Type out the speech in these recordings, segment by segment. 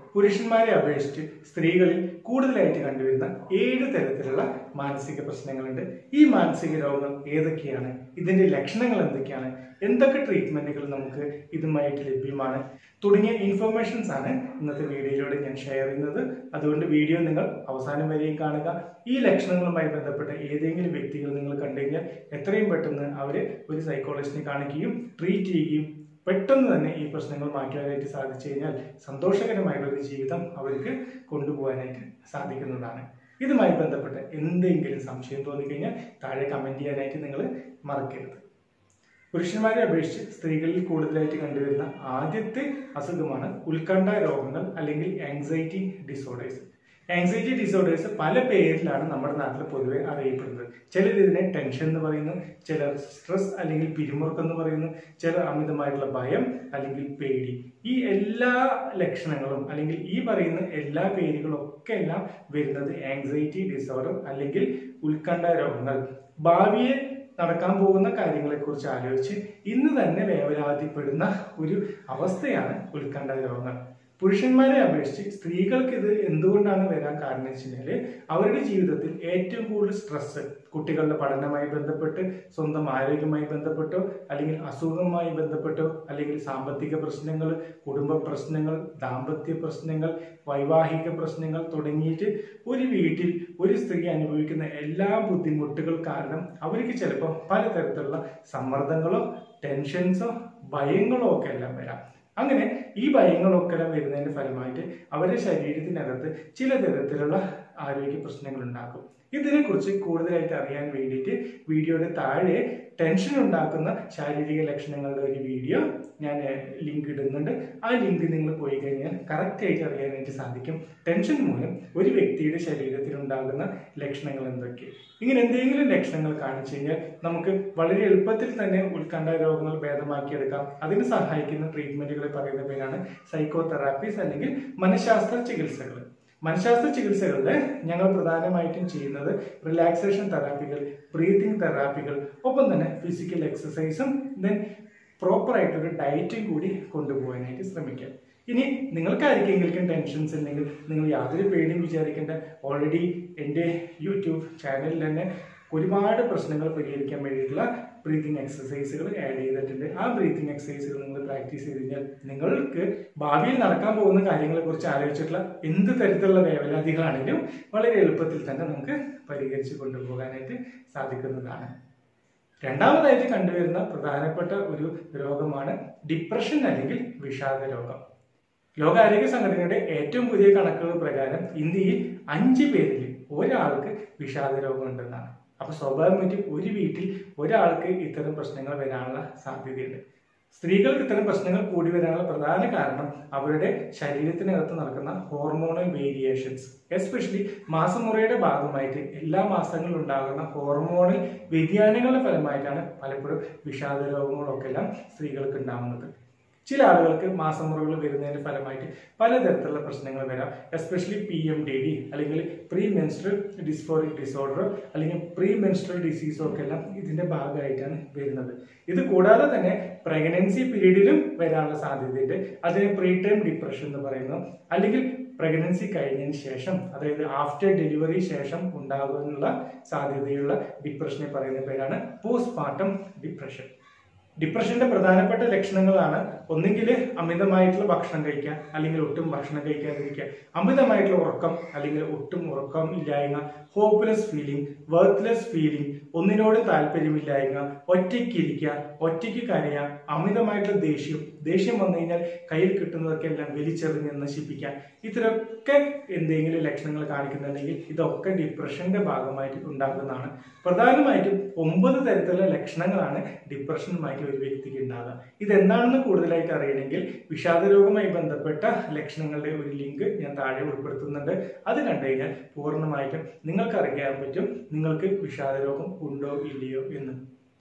പുരുഷന്മാരെ അപേക്ഷിച്ച് സ്ത്രീകളിൽ കൂടുതലായിട്ട് കണ്ടുവരുന്ന ഏഴ് തരത്തിലുള്ള മാനസിക പ്രശ്നങ്ങളുണ്ട് ഈ മാനസിക രോഗങ്ങൾ ഏതൊക്കെയാണ് ഇതിന്റെ ലക്ഷണങ്ങൾ എന്തൊക്കെയാണ് എന്തൊക്കെ ട്രീറ്റ്മെന്റുകൾ നമുക്ക് ഇതുമായിട്ട് ലഭ്യമാണ് തുടങ്ങിയ ഇൻഫർമേഷൻസ് ആണ് ഇന്നത്തെ വീഡിയോയിലൂടെ ഞാൻ ഷെയർ ചെയ്യുന്നത് അതുകൊണ്ട് വീഡിയോ നിങ്ങൾ അവസാനം വരെയും കാണുക ഈ ലക്ഷണങ്ങളുമായി ബന്ധപ്പെട്ട ഏതെങ്കിലും വ്യക്തികൾ നിങ്ങൾ കണ്ടു കഴിഞ്ഞാൽ എത്രയും പെട്ടെന്ന് അവരെ ഒരു സൈക്കോളജിസ്റ്റിനെ കാണിക്കുകയും ട്രീറ്റ് ചെയ്യുകയും പെട്ടെന്ന് തന്നെ ഈ പ്രശ്നങ്ങൾ മാറ്റുവാനായിട്ട് സാധിച്ചു കഴിഞ്ഞാൽ സന്തോഷകരമായിട്ടുള്ള ഒരു ജീവിതം അവർക്ക് കൊണ്ടുപോകാനായിട്ട് സാധിക്കുന്നതാണ് ഇതുമായി ബന്ധപ്പെട്ട് എന്തെങ്കിലും സംശയം തോന്നിക്കഴിഞ്ഞാൽ താഴെ കമൻറ്റ് ചെയ്യാനായിട്ട് നിങ്ങൾ മറക്കരുത് പുരുഷന്മാരെ അപേക്ഷിച്ച് സ്ത്രീകളിൽ കൂടുതലായിട്ട് കണ്ടുവരുന്ന ആദ്യത്തെ അസുഖമാണ് ഉത്കണ്ഠ രോഗങ്ങൾ അല്ലെങ്കിൽ ആങ്സൈറ്റി ഡിസോർഡേഴ്സ് ആങ്സൈറ്റി ഡിസോർഡേഴ്സ് പല പേരിലാണ് നമ്മുടെ നാട്ടിൽ പൊതുവെ അറിയപ്പെടുന്നത് ചിലർ ഇതിനെ ടെൻഷൻ എന്ന് പറയുന്നു ചിലർ സ്ട്രെസ് അല്ലെങ്കിൽ പിരിമുറുക്കം എന്ന് പറയുന്നു ചിലർ അമിതമായിട്ടുള്ള ഭയം അല്ലെങ്കിൽ പേടി ഈ എല്ലാ ലക്ഷണങ്ങളും അല്ലെങ്കിൽ ഈ പറയുന്ന എല്ലാ പേരുകളൊക്കെ എല്ലാം വരുന്നത് ആങ്സൈറ്റി ഡിസോർഡർ അല്ലെങ്കിൽ ഉത്കണ്ഠ രോഗങ്ങൾ ഭാവിയെ നടക്കാൻ പോകുന്ന കാര്യങ്ങളെക്കുറിച്ച് ആലോചിച്ച് ഇന്ന് തന്നെ വേവലാതിപ്പെടുന്ന ഒരു അവസ്ഥയാണ് ഉത്കണ്ഠ രോഗങ്ങൾ പുരുഷന്മാരെ അപേക്ഷിച്ച് സ്ത്രീകൾക്ക് ഇത് എന്തുകൊണ്ടാണ് വരാൻ കാരണം വെച്ച് കഴിഞ്ഞാല് അവരുടെ ജീവിതത്തിൽ ഏറ്റവും കൂടുതൽ സ്ട്രെസ് കുട്ടികളുടെ പഠനവുമായി ബന്ധപ്പെട്ട് സ്വന്തം ആരോഗ്യവുമായി ബന്ധപ്പെട്ടോ അല്ലെങ്കിൽ അസുഖവുമായി ബന്ധപ്പെട്ടോ അല്ലെങ്കിൽ സാമ്പത്തിക പ്രശ്നങ്ങൾ കുടുംബ പ്രശ്നങ്ങൾ ദാമ്പത്യ പ്രശ്നങ്ങൾ വൈവാഹിക പ്രശ്നങ്ങൾ തുടങ്ങിയിട്ട് ഒരു വീട്ടിൽ ഒരു സ്ത്രീ അനുഭവിക്കുന്ന എല്ലാ ബുദ്ധിമുട്ടുകൾ കാരണം അവർക്ക് ചിലപ്പോൾ പലതരത്തിലുള്ള സമ്മർദ്ദങ്ങളോ ടെൻഷൻസോ ഭയങ്ങളോ ഒക്കെ എല്ലാം വരാം അങ്ങനെ ഈ ഭയങ്ങളൊക്കെ വരുന്നതിന്റെ ഫലമായിട്ട് അവരുടെ ശരീരത്തിനകത്ത് ചില തരത്തിലുള്ള ആരോഗ്യ പ്രശ്നങ്ങൾ ഉണ്ടാക്കും ഇതിനെക്കുറിച്ച് കൂടുതലായിട്ട് അറിയാൻ വേണ്ടിയിട്ട് വീഡിയോയുടെ താഴെ ടെൻഷൻ ഉണ്ടാക്കുന്ന ശാരീരിക ലക്ഷണങ്ങളുടെ ഒരു വീഡിയോ ഞാൻ ലിങ്ക് ഇടുന്നുണ്ട് ആ ലിങ്ക് നിങ്ങൾ പോയി കഴിഞ്ഞാൽ കറക്റ്റ് ആയിട്ട് അറിയാനായിട്ട് സാധിക്കും ടെൻഷൻ മൂലം ഒരു വ്യക്തിയുടെ ശരീരത്തിൽ ഉണ്ടാകുന്ന ലക്ഷണങ്ങൾ എന്തൊക്കെ ഇങ്ങനെ എന്തെങ്കിലും ലക്ഷണങ്ങൾ കാണിച്ചു കഴിഞ്ഞാൽ നമുക്ക് വളരെ എളുപ്പത്തിൽ തന്നെ ഉത്കണ്ഠ രോഗങ്ങൾ ഭേദമാക്കിയെടുക്കാം അതിന് സഹായിക്കുന്ന ട്രീറ്റ്മെന്റുകളെ പറയുന്ന പേരാണ് സൈക്കോ തെറാപ്പീസ് അല്ലെങ്കിൽ മനഃശാസ്ത്ര ചികിത്സകൾ മനഃശാസ്ത്ര ചികിത്സകളിൽ ഞങ്ങൾ പ്രധാനമായിട്ടും ചെയ്യുന്നത് റിലാക്സേഷൻ തെറാപ്പികൾ ബ്രീതിങ് തെറാപ്പികൾ ഒപ്പം തന്നെ ഫിസിക്കൽ എക്സസൈസും ദെൻ പ്രോപ്പർ ആയിട്ടൊരു ഡയറ്റും കൂടി കൊണ്ടുപോകാനായിട്ട് ശ്രമിക്കാം ഇനി നിങ്ങൾക്ക് ആർക്കെങ്കിലും ടെൻഷൻസ് ഉണ്ടെങ്കിൽ നിങ്ങൾ യാതൊരു പേടിയും വിചാരിക്കേണ്ട ഓൾറെഡി എൻ്റെ യൂട്യൂബ് ചാനലിൽ തന്നെ ഒരുപാട് പ്രശ്നങ്ങൾ പരിഹരിക്കാൻ വേണ്ടിയിട്ടുള്ള ബ്രീതിങ് എക്സസൈസുകൾ ആഡ് ചെയ്തിട്ടുണ്ട് ആ ബ്രീതിങ് എക്സസൈസുകൾ നിങ്ങൾ പ്രാക്ടീസ് ചെയ്ത് കഴിഞ്ഞാൽ നിങ്ങൾക്ക് ഭാവിയിൽ നടക്കാൻ പോകുന്ന കാര്യങ്ങളെ കുറിച്ച് ആലോചിച്ചിട്ടുള്ള എന്ത് തരത്തിലുള്ള വേവലാതികളാണെങ്കിലും വളരെ എളുപ്പത്തിൽ തന്നെ നമുക്ക് പരിഹരിച്ച് കൊണ്ടുപോകാനായിട്ട് സാധിക്കുന്നതാണ് രണ്ടാമതായിട്ട് കണ്ടുവരുന്ന പ്രധാനപ്പെട്ട ഒരു രോഗമാണ് ഡിപ്രഷൻ അല്ലെങ്കിൽ വിഷാദ രോഗം ലോകാരോഗ്യ സംഘടനയുടെ ഏറ്റവും പുതിയ കണക്കുകൾ പ്രകാരം ഇന്ത്യയിൽ അഞ്ച് പേരിൽ ഒരാൾക്ക് വിഷാദ രോഗം ഉണ്ടെന്നാണ് അപ്പൊ സ്വാഭാവികമായിട്ടും ഒരു വീട്ടിൽ ഒരാൾക്ക് ഇത്തരം പ്രശ്നങ്ങൾ വരാനുള്ള സാധ്യതയുണ്ട് സ്ത്രീകൾക്ക് ഇത്തരം പ്രശ്നങ്ങൾ കൂടി വരാനുള്ള പ്രധാന കാരണം അവരുടെ ശരീരത്തിനകത്ത് നടക്കുന്ന ഹോർമോണൽ വേരിയേഷൻസ് എസ്പെഷ്യലി മാസമുറയുടെ ഭാഗമായിട്ട് എല്ലാ മാസങ്ങളിലും ഉണ്ടാകുന്ന ഹോർമോണൽ വ്യതിയാനങ്ങളുടെ ഫലമായിട്ടാണ് പലപ്പോഴും വിഷാദ രോഗങ്ങളൊക്കെ എല്ലാം സ്ത്രീകൾക്ക് ഉണ്ടാകുന്നത് ചില ആളുകൾക്ക് മാസമുറകൾ വരുന്നതിന്റെ ഫലമായിട്ട് പലതരത്തിലുള്ള പ്രശ്നങ്ങൾ വരാം especially P M D D അല്ലെങ്കിൽ പ്രീ മെൻസ്ട്രൽ ഡിസ്ഫോറിക് ഡിസോർഡർ അല്ലെങ്കിൽ പ്രീ മെൻസ്ട്രൽ ഡിസീസോ ഒക്കെ എല്ലാം ഇതിന്റെ ഭാഗമായിട്ടാണ് വരുന്നത് ഇത് കൂടാതെ തന്നെ പ്രഗ്നൻസി പീരീഡിലും വരാനുള്ള സാധ്യതയുണ്ട് അതിന് പ്രീ ടൈം ഡിപ്രഷൻ എന്ന് പറയുന്നു അല്ലെങ്കിൽ പ്രഗ്നൻസി കഴിഞ്ഞതിന് ശേഷം അതായത് ആഫ്റ്റർ ഡെലിവറി ശേഷം ഉണ്ടാകാനുള്ള സാധ്യതയുള്ള ഡിപ്രഷനെ പറയുന്ന പേരാണ് പോസ്റ്റ് പാർട്ടം ഡിപ്രഷൻ ഡിപ്രഷന്റെ പ്രധാനപ്പെട്ട ലക്ഷണങ്ങളാണ് ഒന്നുകിൽ അമിതമായിട്ടുള്ള ഭക്ഷണം കഴിക്കുക അല്ലെങ്കിൽ ഒട്ടും ഭക്ഷണം കഴിക്കാതിരിക്കുക അമിതമായിട്ടുള്ള ഉറക്കം അല്ലെങ്കിൽ ഒട്ടും ഉറക്കം ഇല്ലായ്മ ഹോപ്പ്ലെസ് ഫീലിംഗ് വർത്ത്ലെസ് ഫീലിംഗ് ഒന്നിനോട് താല്പര്യമില്ലായ്മ ഒറ്റയ്ക്ക് ഇരിക്കുക ഒറ്റയ്ക്ക് കരയുക അമിതമായിട്ടുള്ള ദേഷ്യം ദേഷ്യം വന്നു കഴിഞ്ഞാൽ കയ്യിൽ കിട്ടുന്നതൊക്കെ എല്ലാം വലിച്ചെറിഞ്ഞ് നശിപ്പിക്കുക ഇത്തരമൊക്കെ എന്തെങ്കിലും ലക്ഷണങ്ങൾ കാണിക്കുന്നുണ്ടെങ്കിൽ ഇതൊക്കെ ഡിപ്രഷന്റെ ഭാഗമായിട്ട് ഉണ്ടാകുന്നതാണ് പ്രധാനമായിട്ടും ഒമ്പത് തരത്തിലുള്ള ലക്ഷണങ്ങളാണ് ഡിപ്രഷനുമായിട്ട് ഒരു വ്യക്തിക്ക് ഉണ്ടാകുക ഇതെന്താണെന്ന് കൂടുതലായിട്ട് അറിയണമെങ്കിൽ വിഷാദ രോഗവുമായി ബന്ധപ്പെട്ട ലക്ഷണങ്ങളുടെ ഒരു ലിങ്ക് ഞാൻ താഴെ ഉൾപ്പെടുത്തുന്നുണ്ട് അത് കണ്ടു കഴിഞ്ഞാൽ പൂർണ്ണമായിട്ടും നിങ്ങൾക്ക് അറിയാൻ പറ്റും നിങ്ങൾക്ക് വിഷാദ രോഗം ഉണ്ടോ ഇല്ലയോ എന്ന്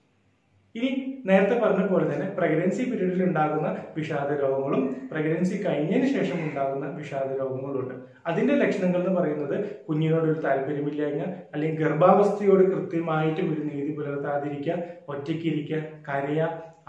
ഇനി നേരത്തെ പറഞ്ഞ പോലെ തന്നെ പ്രഗ്നൻസി പീരീഡിൽ ഉണ്ടാകുന്ന വിഷാദ രോഗങ്ങളും പ്രഗ്നൻസി കഴിഞ്ഞതിന് ശേഷം ഉണ്ടാകുന്ന വിഷാദ രോഗങ്ങളും ഉണ്ട് അതിന്റെ ലക്ഷണങ്ങൾ എന്ന് പറയുന്നത് കുഞ്ഞിനോട് ഒരു താല്പര്യമില്ലായ്മ അല്ലെങ്കിൽ ഗർഭാവസ്ഥയോട് കൃത്യമായിട്ടും ഒരു നീതി പുലർത്താതിരിക്കുക ഒറ്റയ്ക്കിരിക്കുക കരയുക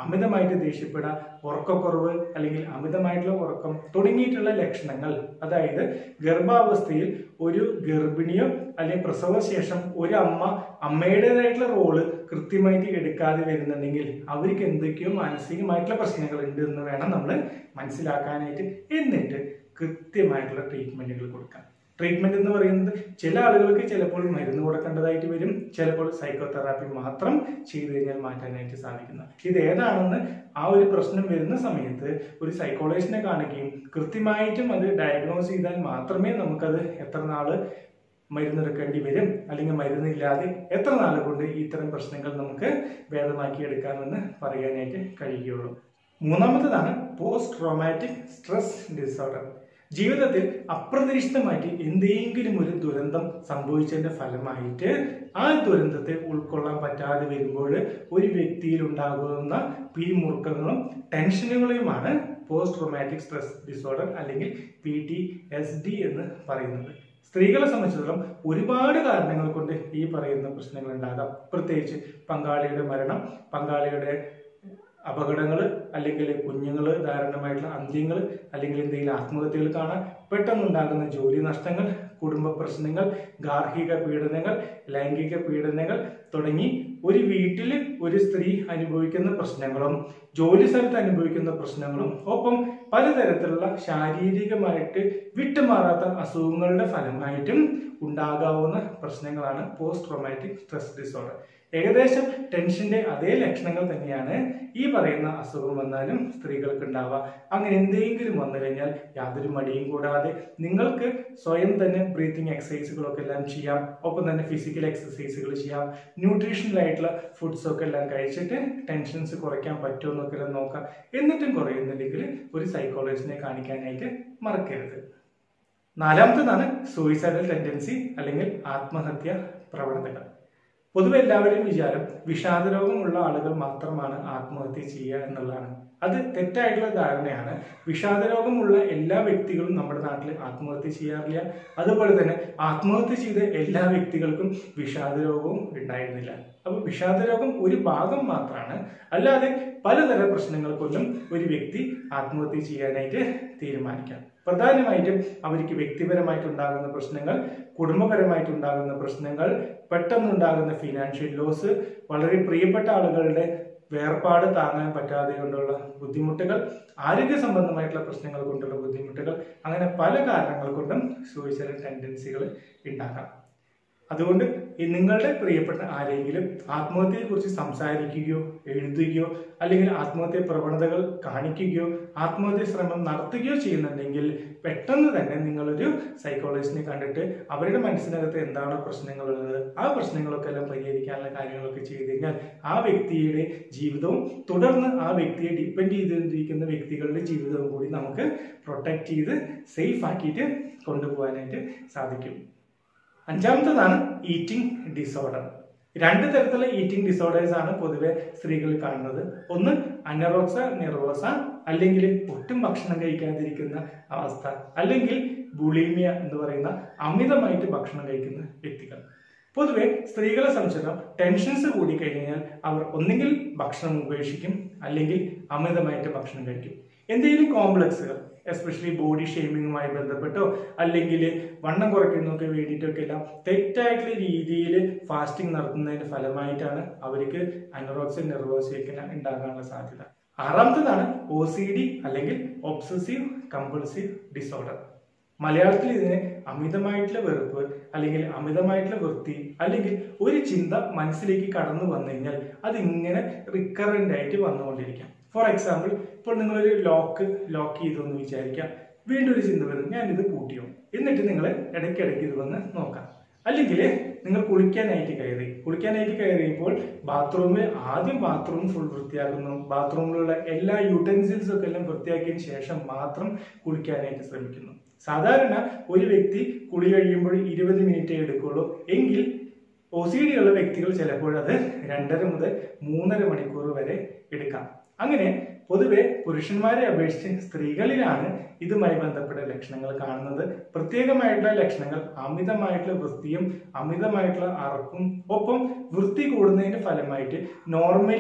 അമിതമായിട്ട് ദേഷ്യപ്പെടുക ഉറക്കക്കുറവ് അല്ലെങ്കിൽ അമിതമായിട്ടുള്ള ഉറക്കം തുടങ്ങിയിട്ടുള്ള ലക്ഷണങ്ങൾ അതായത് ഗർഭാവസ്ഥയിൽ ഒരു ഗർഭിണിയോ അല്ലെങ്കിൽ പ്രസവശേഷം ഒരു അമ്മ അമ്മയുടേതായിട്ടുള്ള റോള് കൃത്യമായിട്ട് എടുക്കാതെ വരുന്നുണ്ടെങ്കിൽ അവർക്ക് എന്തൊക്കെയോ മാനസികമായിട്ടുള്ള പ്രശ്നങ്ങൾ ഉണ്ട് എന്ന് വേണം നമ്മൾ മനസ്സിലാക്കാനായിട്ട് എന്നിട്ട് കൃത്യമായിട്ടുള്ള ട്രീറ്റ്മെന്റുകൾ കൊടുക്കാം ട്രീറ്റ്മെന്റ് എന്ന് പറയുന്നത് ചില ആളുകൾക്ക് ചിലപ്പോൾ മരുന്ന് കൊടുക്കേണ്ടതായിട്ട് വരും ചിലപ്പോൾ സൈക്കോതെറാപ്പി മാത്രം ചെയ്തു കഴിഞ്ഞാൽ മാറ്റാനായിട്ട് സാധിക്കുന്ന ഇത് ഏതാണെന്ന് ആ ഒരു പ്രശ്നം വരുന്ന സമയത്ത് ഒരു സൈക്കോളജിസ്റ്റിനെ കാണിക്കുകയും കൃത്യമായിട്ടും അത് ഡയഗ്നോസ് ചെയ്താൽ മാത്രമേ നമുക്കത് എത്ര നാള് മരുന്നെടുക്കേണ്ടി വരും അല്ലെങ്കിൽ മരുന്നില്ലാതെ എത്ര നാൾ കൊണ്ട് ഇത്തരം പ്രശ്നങ്ങൾ നമുക്ക് ഭേദമാക്കി എടുക്കാമെന്ന് പറയാനായിട്ട് കഴിയുകയുള്ളൂ മൂന്നാമത്തേതാണ് പോസ്റ്റ് ട്രോമാറ്റിക് സ്ട്രെസ് ഡിസോർഡർ ജീവിതത്തിൽ അപ്രതീക്ഷിതമായിട്ട് എന്തെങ്കിലും ഒരു ദുരന്തം സംഭവിച്ചതിന്റെ ഫലമായിട്ട് ആ ദുരന്തത്തെ ഉൾക്കൊള്ളാൻ പറ്റാതെ വരുമ്പോൾ ഒരു വ്യക്തിയിൽ ഉണ്ടാകുന്ന പിരിമുറുക്കങ്ങളും ടെൻഷനുകളെയുമാണ് പോസ്റ്റ് ട്രോമാറ്റിക് സ്ട്രെസ് ഡിസോർഡർ അല്ലെങ്കിൽ പി ടി എസ് ഡി എന്ന് പറയുന്നത് സ്ത്രീകളെ സംബന്ധിച്ചിടത്തോളം ഒരുപാട് കാരണങ്ങൾ കൊണ്ട് ഈ പറയുന്ന പ്രശ്നങ്ങൾ ഉണ്ടാകാം പ്രത്യേകിച്ച് പങ്കാളിയുടെ മരണം പങ്കാളിയുടെ അപകടങ്ങൾ അല്ലെങ്കിൽ കുഞ്ഞുങ്ങൾ ധാരണമായിട്ടുള്ള അന്ത്യങ്ങൾ അല്ലെങ്കിൽ എന്തെങ്കിലും ആത്മഹത്യകൾ കാണാം പെട്ടെന്നുണ്ടാകുന്ന ജോലി നഷ്ടങ്ങൾ കുടുംബ പ്രശ്നങ്ങൾ ഗാർഹിക പീഡനങ്ങൾ ലൈംഗിക പീഡനങ്ങൾ തുടങ്ങി ഒരു വീട്ടിൽ ഒരു സ്ത്രീ അനുഭവിക്കുന്ന പ്രശ്നങ്ങളും ജോലി സ്ഥലത്ത് അനുഭവിക്കുന്ന പ്രശ്നങ്ങളും ഒപ്പം പലതരത്തിലുള്ള ശാരീരികമായിട്ട് വിട്ടുമാറാത്ത അസുഖങ്ങളുടെ ഫലമായിട്ടും ഉണ്ടാകാവുന്ന പ്രശ്നങ്ങളാണ് പോസ്റ്റ് ട്രോമാറ്റിക് സ്ട്രെസ് ഡിസോർഡർ ഏകദേശം ടെൻഷന്റെ അതേ ലക്ഷണങ്ങൾ തന്നെയാണ് ഈ പറയുന്ന അസുഖം വന്നാലും സ്ത്രീകൾക്ക് ഉണ്ടാവുക അങ്ങനെ എന്തെങ്കിലും വന്നു കഴിഞ്ഞാൽ യാതൊരു മടിയും കൂടാതെ നിങ്ങൾക്ക് സ്വയം തന്നെ ബ്രീത്തിങ് എക്സസൈസുകളൊക്കെ എല്ലാം ചെയ്യാം ഒപ്പം തന്നെ ഫിസിക്കൽ എക്സസൈസുകൾ ചെയ്യാം ന്യൂട്രീഷണൽ ആയിട്ടുള്ള ഫുഡ്സ് ഒക്കെ എല്ലാം കഴിച്ചിട്ട് ടെൻഷൻസ് കുറയ്ക്കാൻ പറ്റുമോ എന്നൊക്കെ എല്ലാം നോക്കാം എന്നിട്ടും കുറയുന്നില്ലെങ്കിൽ ഒരു സൈക്കോളജിസ്റ്റിനെ കാണിക്കാനായിട്ട് മറക്കരുത് നാലാമത്തേതാണ് സൂയിസൈഡൽ ടെൻഡൻസി അല്ലെങ്കിൽ ആത്മഹത്യ പ്രവണതകൾ പൊതുവെ എല്ലാവരുടെയും വിചാരം വിഷാദരോഗമുള്ള ആളുകൾ മാത്രമാണ് ആത്മഹത്യ ചെയ്യുക എന്നുള്ളതാണ് അത് തെറ്റായിട്ടുള്ള ധാരണയാണ് വിഷാദരോഗമുള്ള എല്ലാ വ്യക്തികളും നമ്മുടെ നാട്ടിൽ ആത്മഹത്യ ചെയ്യാറില്ല അതുപോലെ തന്നെ ആത്മഹത്യ ചെയ്ത എല്ലാ വ്യക്തികൾക്കും വിഷാദരോഗവും ഉണ്ടായിരുന്നില്ല അപ്പൊ വിഷാദരോഗം ഒരു ഭാഗം മാത്രമാണ് അല്ലാതെ പലതരം പ്രശ്നങ്ങൾ കൊണ്ടും ഒരു വ്യക്തി ആത്മഹത്യ ചെയ്യാനായിട്ട് തീരുമാനിക്കാം പ്രധാനമായിട്ടും അവർക്ക് വ്യക്തിപരമായിട്ടുണ്ടാകുന്ന പ്രശ്നങ്ങൾ കുടുംബപരമായിട്ടുണ്ടാകുന്ന പ്രശ്നങ്ങൾ പെട്ടെന്നുണ്ടാകുന്ന ഫിനാൻഷ്യൽ ലോസ് വളരെ പ്രിയപ്പെട്ട ആളുകളുടെ വേർപാട് താങ്ങാൻ പറ്റാതെ കൊണ്ടുള്ള ബുദ്ധിമുട്ടുകൾ ആരോഗ്യ സംബന്ധമായിട്ടുള്ള പ്രശ്നങ്ങൾ കൊണ്ടുള്ള ബുദ്ധിമുട്ടുകൾ അങ്ങനെ പല കാരണങ്ങൾ കൊണ്ടും സൂയിസൈഡൽ ടെൻഡൻസികൾ ഉണ്ടാക്കാം അതുകൊണ്ട് ഈ നിങ്ങളുടെ പ്രിയപ്പെട്ട ആരെങ്കിലും ആത്മഹത്യയെക്കുറിച്ച് സംസാരിക്കുകയോ എഴുതുകയോ അല്ലെങ്കിൽ ആത്മഹത്യ പ്രവണതകൾ കാണിക്കുകയോ ആത്മഹത്യ ശ്രമം നടത്തുകയോ ചെയ്യുന്നുണ്ടെങ്കിൽ പെട്ടെന്ന് തന്നെ നിങ്ങളൊരു സൈക്കോളജിസ്റ്റിനെ കണ്ടിട്ട് അവരുടെ മനസ്സിനകത്ത് എന്താണ് പ്രശ്നങ്ങളുള്ളത് ആ പ്രശ്നങ്ങളൊക്കെ എല്ലാം പരിഹരിക്കാനുള്ള കാര്യങ്ങളൊക്കെ ചെയ്തു കഴിഞ്ഞാൽ ആ വ്യക്തിയുടെ ജീവിതവും തുടർന്ന് ആ വ്യക്തിയെ ഡിപ്പെൻഡ് ചെയ്തിരിക്കുന്ന വ്യക്തികളുടെ ജീവിതവും കൂടി നമുക്ക് പ്രൊട്ടക്ട് ചെയ്ത് സേഫ് ആക്കിയിട്ട് കൊണ്ടുപോകാനായിട്ട് സാധിക്കും അഞ്ചാമത്തതാണ് ഈറ്റിംഗ് ഡിസോർഡർ രണ്ട് തരത്തിലുള്ള ഈറ്റിംഗ് ഡിസോർഡേഴ്സ് ആണ് പൊതുവെ സ്ത്രീകളിൽ കാണുന്നത് ഒന്ന് അനറോക്സ നെർവോസ അല്ലെങ്കിൽ ഒട്ടും ഭക്ഷണം കഴിക്കാതിരിക്കുന്ന അവസ്ഥ അല്ലെങ്കിൽ ബുളീമിയ എന്ന് പറയുന്ന അമിതമായിട്ട് ഭക്ഷണം കഴിക്കുന്ന വ്യക്തികൾ പൊതുവെ സ്ത്രീകളെ സംബന്ധിച്ചിടത്തോളം ടെൻഷൻസ് കൂടി കഴിഞ്ഞാൽ അവർ ഒന്നുകിൽ ഭക്ഷണം ഉപേക്ഷിക്കും അല്ലെങ്കിൽ അമിതമായിട്ട് ഭക്ഷണം കഴിക്കും എന്തെങ്കിലും കോംപ്ലക്സുകൾ എസ്പെഷ്യലി ബോഡി ഷേമിങ്ങുമായി ബന്ധപ്പെട്ടോ അല്ലെങ്കിൽ വണ്ണം കുറയ്ക്കുന്നതൊക്കെ വേണ്ടിയിട്ടൊക്കെ എല്ലാം തെറ്റായിട്ടുള്ള രീതിയിൽ ഫാസ്റ്റിംഗ് നടത്തുന്നതിന്റെ ഫലമായിട്ടാണ് അവർക്ക് അനറോക്സിൻ നെർവോസിയൊക്കെ ഉണ്ടാകാനുള്ള സാധ്യത ആറാമത്തതാണ് ഒ സി ഡി അല്ലെങ്കിൽ ഒബ്സസീവ് കമ്പൾസീവ് ഡിസോർഡർ മലയാളത്തിൽ ഇതിനെ അമിതമായിട്ടുള്ള വെറുപ്പ് അല്ലെങ്കിൽ അമിതമായിട്ടുള്ള വൃത്തി അല്ലെങ്കിൽ ഒരു ചിന്ത മനസ്സിലേക്ക് കടന്നു വന്നു കഴിഞ്ഞാൽ അത് ഇങ്ങനെ റിക്കറന്റ് ആയിട്ട് വന്നുകൊണ്ടിരിക്കാം ഫോർ എക്സാമ്പിൾ ഇപ്പോൾ നിങ്ങളൊരു ലോക്ക് ലോക്ക് ചെയ്തു എന്ന് വിചാരിക്കാം വീണ്ടും ഒരു ചിന്ത വരും ഞാൻ ഇത് പൂട്ടിയോ എന്നിട്ട് നിങ്ങൾ ഇടയ്ക്കിടയ്ക്ക് ഇത് വന്ന് നോക്കാം അല്ലെങ്കിൽ നിങ്ങൾ കുളിക്കാനായിട്ട് കയറി കുളിക്കാനായിട്ട് കയറിയപ്പോൾ ബാത്റൂമിൽ ആദ്യം ബാത്റൂം ഫുൾ വൃത്തിയാക്കുന്നു ബാത്റൂമിലുള്ള എല്ലാ യൂട്ടൻസിൽസും ഒക്കെ എല്ലാം വൃത്തിയാക്കിയതിന് ശേഷം മാത്രം കുളിക്കാനായിട്ട് ശ്രമിക്കുന്നു സാധാരണ ഒരു വ്യക്തി കുളി കഴിയുമ്പോൾ ഇരുപത് മിനിറ്റേ എടുക്കുള്ളൂ എങ്കിൽ ഒ സി ഡി ഉള്ള വ്യക്തികൾ ചിലപ്പോൾ അത് രണ്ടര മുതൽ മൂന്നര മണിക്കൂർ വരെ എടുക്കാം അങ്ങനെ പൊതുവെ പുരുഷന്മാരെ അപേക്ഷിച്ച് സ്ത്രീകളിലാണ് ഇതുമായി ബന്ധപ്പെട്ട ലക്ഷണങ്ങൾ കാണുന്നത് പ്രത്യേകമായിട്ടുള്ള ലക്ഷണങ്ങൾ അമിതമായിട്ടുള്ള വൃത്തിയും അമിതമായിട്ടുള്ള അറക്കും ഒപ്പം വൃത്തി കൂടുന്നതിന്റെ ഫലമായിട്ട് നോർമലി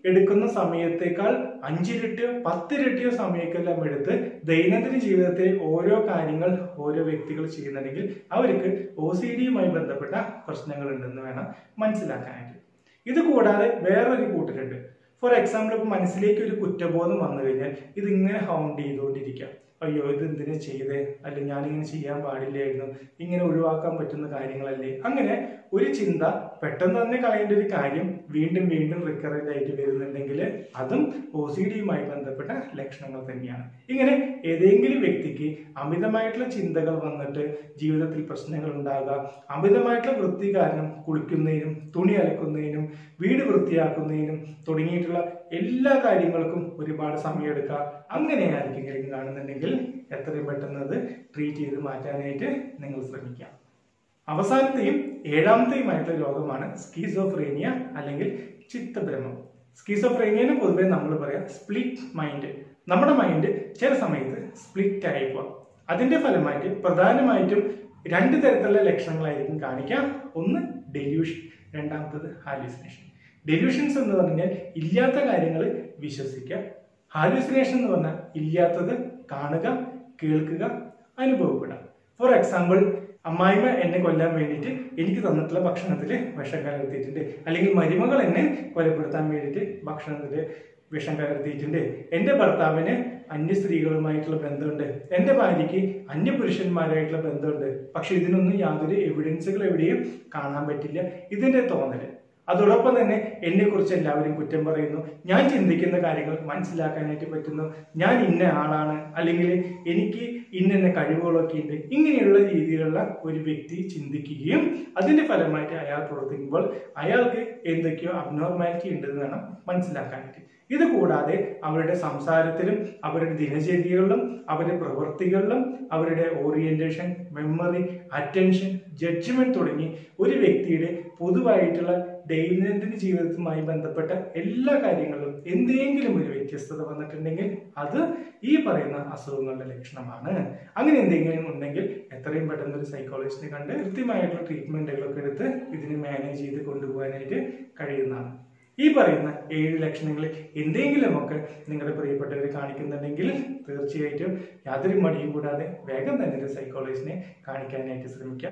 എടുക്കുന്ന സമയത്തേക്കാൾ അഞ്ചിരട്ടിയോ പത്തിരട്ടിയോ സമയമൊക്കെല്ലാം എടുത്ത് ദൈനംദിന ജീവിതത്തെ ഓരോ കാര്യങ്ങൾ ഓരോ വ്യക്തികൾ ചെയ്യുന്നുണ്ടെങ്കിൽ അവർക്ക് ഒ സി ഡിയുമായി ബന്ധപ്പെട്ട പ്രശ്നങ്ങൾ ഉണ്ടെന്ന് വേണം മനസ്സിലാക്കാനായിട്ട് ഇത് കൂടാതെ വേറൊരു കൂട്ടരുണ്ട് ഫോർ എക്സാമ്പിൾ ഇപ്പൊ മനസ്സിലേക്ക് ഒരു കുറ്റബോധം വന്നു കഴിഞ്ഞാൽ ഇത് ഇങ്ങനെ ഹൗണ്ട് ചെയ്തുകൊണ്ടിരിക്കാം അയ്യോ ഇത് എന്തിനാ ചെയ്തേ അല്ല ഞാനിങ്ങനെ ചെയ്യാൻ പാടില്ലായിരുന്നു ഇങ്ങനെ ഒഴിവാക്കാൻ പറ്റുന്ന കാര്യങ്ങളല്ലേ അങ്ങനെ ഒരു ചിന്ത പെട്ടെന്ന് തന്നെ കളയേണ്ട ഒരു കാര്യം വീണ്ടും വീണ്ടും റിക്കറന്റ് ആയിട്ട് വരുന്നുണ്ടെങ്കിൽ അതും ഒ സി ഡിയുമായി ബന്ധപ്പെട്ട ലക്ഷണങ്ങൾ തന്നെയാണ് ഇങ്ങനെ ഏതെങ്കിലും വ്യക്തിക്ക് അമിതമായിട്ടുള്ള ചിന്തകൾ വന്നിട്ട് ജീവിതത്തിൽ പ്രശ്നങ്ങൾ ഉണ്ടാകുക അമിതമായിട്ടുള്ള വൃത്തി കാരണം കുളിക്കുന്നതിനും തുണി അലക്കുന്നതിനും വീട് വൃത്തിയാക്കുന്നതിനും തുടങ്ങിയിട്ടുള്ള എല്ലാ കാര്യങ്ങൾക്കും ഒരുപാട് സമയമെടുക്കുക അങ്ങനെ ആർക്കെങ്കിലും കാണുന്നുണ്ടെങ്കിൽ എത്രയും പെട്ടെന്ന് അത് ട്രീറ്റ് ചെയ്ത് മാറ്റാനായിട്ട് നിങ്ങൾ ശ്രമിക്കാം അവസാനത്തെയും ഏഴാമത്തെയുമായിട്ടുള്ള രോഗമാണ് സ്കീസോഫ്രേനിയ അല്ലെങ്കിൽ ചിത്തഭ്രമം സ്കീസോഫ്രേനിയന് പൊതുവെ നമ്മൾ പറയാം സ്പ്ലിറ്റ് മൈൻഡ് നമ്മുടെ മൈൻഡ് ചില സമയത്ത് സ്പ്ലിറ്റ് ആയി പോവാം അതിന്റെ ഫലമായിട്ട് പ്രധാനമായിട്ടും രണ്ട് തരത്തിലുള്ള ലക്ഷണങ്ങളായിരിക്കും കാണിക്കാം ഒന്ന് ഡെല്യൂഷൻ രണ്ടാമത്തത് ഹാലുസിനേഷൻ ഡെല്യൂഷൻസ് എന്ന് പറഞ്ഞാൽ ഇല്ലാത്ത കാര്യങ്ങൾ വിശ്വസിക്കുക ഹാലുസിനേഷൻ എന്ന് പറഞ്ഞാൽ ഇല്ലാത്തത് കാണുക കേൾക്കുക അനുഭവപ്പെടുക ഫോർ എക്സാമ്പിൾ അമ്മായിമ്മ എന്നെ കൊല്ലാൻ വേണ്ടിയിട്ട് എനിക്ക് തന്നിട്ടുള്ള ഭക്ഷണത്തിൽ വിഷം കലർത്തിയിട്ടുണ്ട് അല്ലെങ്കിൽ മരുമകൾ എന്നെ കൊലപ്പെടുത്താൻ വേണ്ടിയിട്ട് ഭക്ഷണത്തിൽ വിഷം കലർത്തിയിട്ടുണ്ട് എൻ്റെ ഭർത്താവിന് അന്യ സ്ത്രീകളുമായിട്ടുള്ള ബന്ധമുണ്ട് എൻ്റെ ഭാര്യയ്ക്ക് അന്യ പുരുഷന്മാരായിട്ടുള്ള ബന്ധമുണ്ട് പക്ഷെ ഇതിനൊന്നും യാതൊരു എവിഡൻസുകൾ എവിടെയും കാണാൻ പറ്റില്ല ഇതിന്റെ തോന്നല് അതോടൊപ്പം തന്നെ എന്നെ കുറിച്ച് എല്ലാവരും കുറ്റം പറയുന്നു ഞാൻ ചിന്തിക്കുന്ന കാര്യങ്ങൾ മനസ്സിലാക്കാനായിട്ട് പറ്റുന്നു ഞാൻ ഇന്ന ആളാണ് അല്ലെങ്കിൽ എനിക്ക് ഇന്ന കഴിവുകളൊക്കെ ഉണ്ട് ഇങ്ങനെയുള്ള രീതിയിലുള്ള ഒരു വ്യക്തി ചിന്തിക്കുകയും അതിന്റെ ഫലമായിട്ട് അയാൾ പ്രവർത്തിക്കുമ്പോൾ അയാൾക്ക് എന്തൊക്കെയോ അബ്നോർമാലിറ്റി ഉണ്ടെന്ന് വേണം മനസ്സിലാക്കാനായിട്ട് ഇത് കൂടാതെ അവരുടെ സംസാരത്തിലും അവരുടെ ദിനചര്യകളിലും അവരുടെ പ്രവൃത്തികളിലും അവരുടെ ഓറിയന്റേഷൻ മെമ്മറി അറ്റൻഷൻ ജഡ്ജ്മെന്റ് തുടങ്ങി ഒരു വ്യക്തിയുടെ പൊതുവായിട്ടുള്ള ദൈനംദിന ജീവിതവുമായി ബന്ധപ്പെട്ട എല്ലാ കാര്യങ്ങളിലും എന്തെങ്കിലും ഒരു വ്യത്യസ്തത വന്നിട്ടുണ്ടെങ്കിൽ അത് ഈ പറയുന്ന അസുഖങ്ങളുടെ ലക്ഷണമാണ് അങ്ങനെ എന്തെങ്കിലും ഉണ്ടെങ്കിൽ എത്രയും പെട്ടെന്ന് ഒരു സൈക്കോളജിസ്റ്റിനെ കണ്ട് കൃത്യമായിട്ടുള്ള ട്രീറ്റ്മെന്റുകളൊക്കെ എടുത്ത് ഇതിനെ മാനേജ് ചെയ്ത് കൊണ്ടുപോകാനായിട്ട് കഴിയുന്നതാണ് ഈ പറയുന്ന ഏഴ് ലക്ഷണങ്ങളിൽ എന്തെങ്കിലുമൊക്കെ നിങ്ങളുടെ പ്രിയപ്പെട്ടവരെ കാണിക്കുന്നുണ്ടെങ്കിൽ തീർച്ചയായിട്ടും യാതൊരു മടിയും കൂടാതെ വേഗം തന്നെ ഒരു സൈക്കോളജിസ്റ്റിനെ കാണിക്കാനായിട്ട് ശ്രമിക്കാം